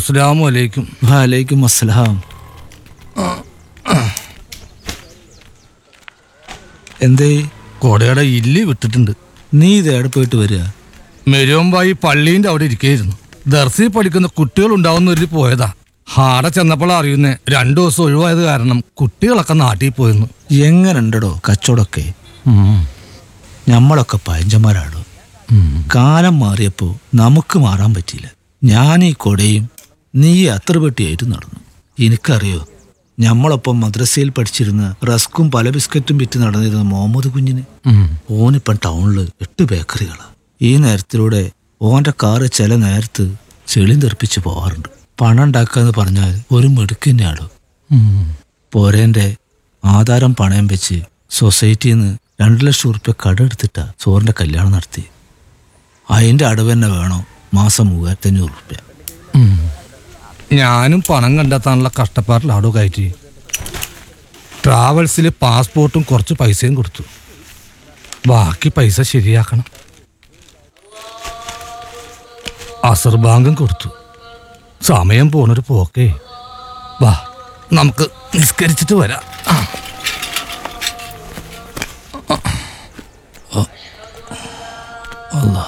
അസ്സലാമു അലൈക്കും വാലൈക്കും അസ്സലാം എന്തേ കൊടയുടെ ഇല്ലി വിട്ടിട്ടുണ്ട് നീ ഇത് എവിടെ പോയിട്ട് വരിക മെരുവമ്പായി പള്ളീന്റെ അവിടെ ഇരിക്കുകയായിരുന്നു ദർസി പഠിക്കുന്ന കുട്ടികൾ ഉണ്ടാവുന്ന ഒരു പോയതാ ഹാടെ ചെന്നപ്പോൾ അറിയുന്നേ രണ്ടു ദിവസം ഒഴിവായത് കാരണം കുട്ടികളൊക്കെ നാട്ടിൽ പോയിരുന്നു എങ്ങനുണ്ടടോ കച്ചവടമൊക്കെ നമ്മളൊക്കെ പയഞ്ചന്മാരാടോ കാലം മാറിയപ്പോൾ നമുക്ക് മാറാൻ പറ്റിയില്ല ഞാൻ ഈ കൊടയും നീ അത്ര പെട്ടിയായിട്ട് നടന്നു എനിക്കറിയോ ഞമ്മളൊപ്പം മദ്രസയിൽ പഠിച്ചിരുന്ന റസ്കും പല ബിസ്ക്കറ്റും വിറ്റ് നടന്നിരുന്ന മുഹമ്മദ് കുഞ്ഞിന് ഓനിപ്പം ടൗണിൽ എട്ട് ബേക്കറികളാ ഈ നേരത്തിലൂടെ ഓന്റെ കാറ് ചില നേരത്ത് ചെളി തെറിപ്പിച്ച് പോവാറുണ്ട് പണം ഉണ്ടാക്കാന്ന് പറഞ്ഞാൽ ഒരു മെടുക്കന്നെയാടോ പോരേന്റെ ആധാരം പണയം വെച്ച് സൊസൈറ്റിയിൽ നിന്ന് രണ്ട് ലക്ഷം ഉറുപ്പ്യ കടെടുത്തിട്ടാ ചോറിന്റെ കല്യാണം നടത്തി അതിന്റെ അടവ് തന്നെ വേണോ മാസം മൂവായിരത്തഞ്ഞൂറ് ഉറുപ്പ്യ ഞാനും പണം കണ്ടെത്താനുള്ള കഷ്ടപ്പാടിലാടോ കയറ്റി ട്രാവൽസിൽ പാസ്പോർട്ടും കുറച്ച് പൈസയും കൊടുത്തു ബാക്കി പൈസ ശരിയാക്കണം അസർ ബാങ്കും കൊടുത്തു സമയം പോണൊരു പോക്കേ വാ നമുക്ക് നിസ്കരിച്ചിട്ട് വരാം ആ. അല്ലാ